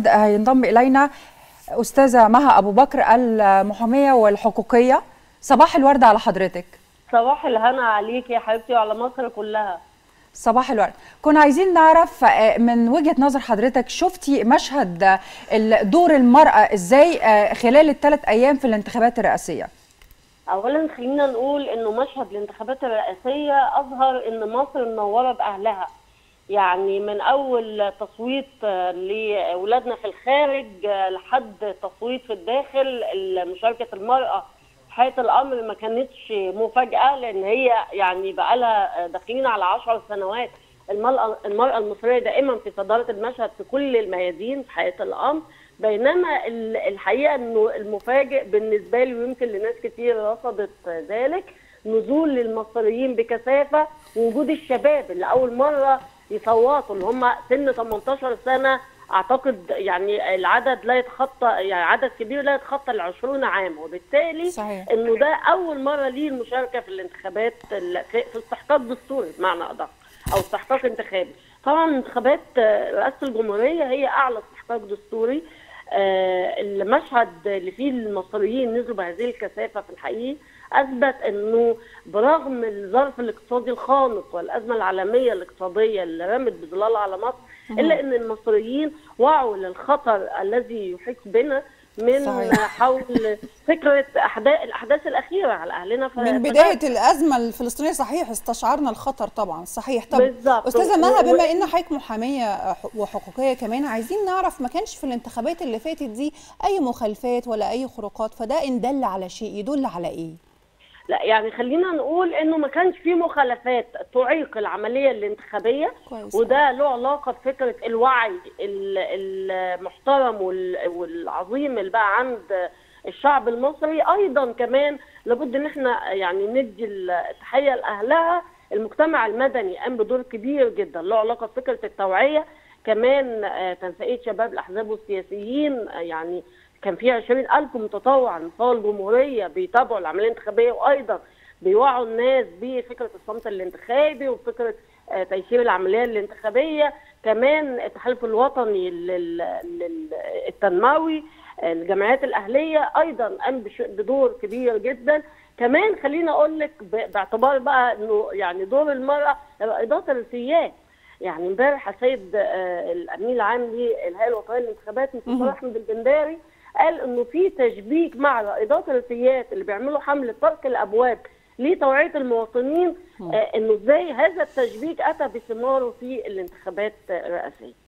المشهد هينضم الينا استاذه مها ابو بكر المحاميه والحقوقيه صباح الورد على حضرتك صباح الهنا عليك يا حبيبتي وعلى مصر كلها صباح الورد كنا عايزين نعرف من وجهه نظر حضرتك شفتي مشهد دور المراه ازاي خلال الثلاث ايام في الانتخابات الرئاسيه اولا خلينا نقول انه مشهد الانتخابات الرئاسيه اظهر ان مصر منوره باهلها يعني من اول تصويت لاولادنا في الخارج لحد تصويت في الداخل مشاركه المراه حياه الامر ما كانتش مفاجاه لان هي يعني بقى لها داخلين على 10 سنوات المراه المراه المصريه دائما في صداره المشهد في كل الميادين في حياه الامر بينما الحقيقه انه المفاجئ بالنسبه لي ويمكن لناس كتير رصدت ذلك نزول المصريين بكثافه ووجود الشباب اللي اول مره يصوتوا اللي هم سن 18 سنه اعتقد يعني العدد لا يتخطى يعني عدد كبير لا يتخطى ال 20 عام وبالتالي صحيح. انه ده اول مره ليه المشاركه في الانتخابات في استحقاق دستوري بمعنى ادق او استحقاق انتخابي طبعا انتخابات رئاسه الجمهوريه هي اعلى استحقاق دستوري آه المشهد اللي فيه المصريين نزلوا بهذه الكثافه في الحقيقه اثبت انه برغم الظرف الاقتصادي الخانق والازمه العالميه الاقتصاديه اللي رمت بظلالها على مصر الا ان المصريين وعوا للخطر الذي يحيط بنا من صحيح. حول فكره احداث الاحداث الاخيره على اهلنا من بدايه الازمه الفلسطينيه صحيح استشعرنا الخطر طبعا صحيح طب بالزبط. استاذه مها بما ان حضرتك محاميه وحقوقيه كمان عايزين نعرف ما كانش في الانتخابات اللي فاتت دي اي مخالفات ولا اي خروقات فده ان دل على شيء يدل على ايه لا يعني خلينا نقول انه ما كانش في مخالفات تعيق العمليه الانتخابيه كويس. وده له علاقه بفكره الوعي المحترم والعظيم اللي بقى عند الشعب المصري ايضا كمان لابد ان احنا يعني ندي التحيه لاهلها المجتمع المدني قام بدور كبير جدا له علاقه بفكره التوعيه كمان تنسيقيه شباب الاحزاب والسياسيين يعني كان في 20000 متطوع على مستوى الجمهوريه بيتابعوا العمليه الانتخابيه وايضا بيوعوا الناس بفكره الصمت الانتخابي وفكره تيسير العمليه الانتخابيه كمان التحالف الوطني التنموي الجمعيات الاهليه ايضا قام بدور كبير جدا كمان خليني اقول لك باعتبار بقى انه يعني دور المراه رائدات السياسه يعني امبارح السيد الامين العام للهيئه الوطنيه للانتخابات مستشار احمد البنداري قال انه في تشبيك مع رائدات الرسيات اللي بيعملوا حمله طرق الابواب لتوعيه المواطنين آه انه ازاي هذا التشبيك اتى بثماره في الانتخابات الرئاسيه